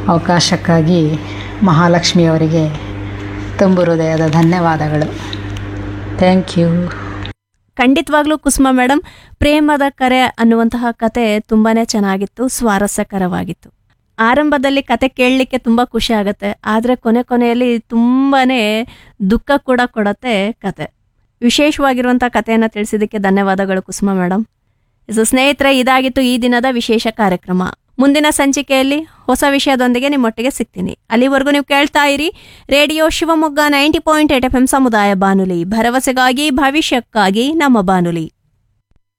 ಅವಕಾಶಕ್ಕಾಗಿ ಮಹಾಲಕ್ಷ್ಮಿಯವರಿಗೆ ತುಂಬು ಹೃದಯದ ಧನ್ಯವಾದಗಳು ಥ್ಯಾಂಕ್ ಯು ಖಂಡಿತವಾಗ್ಲೂ ಕುಸುಮ ಮೇಡಮ್ ಪ್ರೇಮದ ಕರೆ ಅನ್ನುವಂತಹ ಕತೆ ತುಂಬಾನೇ ಚೆನ್ನಾಗಿತ್ತು ಸ್ವಾರಸ್ಯಕರವಾಗಿತ್ತು ಆರಂಭದಲ್ಲಿ ಕತೆ ಕೇಳಲಿಕ್ಕೆ ತುಂಬ ಖುಷಿ ಆಗುತ್ತೆ ಆದರೆ ಕೊನೆ ಕೊನೆಯಲ್ಲಿ ತುಂಬಾನೇ ದುಃಖ ಕೂಡ ಕೊಡತ್ತೆ ಕತೆ ವಿಶೇಷವಾಗಿರುವಂಥ ಕಥೆಯನ್ನು ತಿಳಿಸಿದ್ದಕ್ಕೆ ಧನ್ಯವಾದಗಳು ಕುಸುಮ ಮೇಡಮ್ ಸೊ ಸ್ನೇಹಿತರೆ ಇದಾಗಿತ್ತು ಈ ದಿನದ ವಿಶೇಷ ಕಾರ್ಯಕ್ರಮ ಮುಂದಿನ ಸಂಚಿಕೆಯಲ್ಲಿ ಹೊಸ ವಿಷಯದೊಂದಿಗೆ ನಿಮ್ಮೊಟ್ಟಿಗೆ ಸಿಗ್ತೀನಿ ಅಲ್ಲಿವರೆಗೂ ನೀವು ಕೇಳ್ತಾ ಇರಿ radio Shivamogga ninety point eight F M ಸಮುದಾಯ ಬಾನುಲಿ ಭರವಸೆಗಾಗಿ ಭವಿಷ್ಯಕ್ಕಾಗಿ ನಮ್ಮ ಬಾನುಲಿ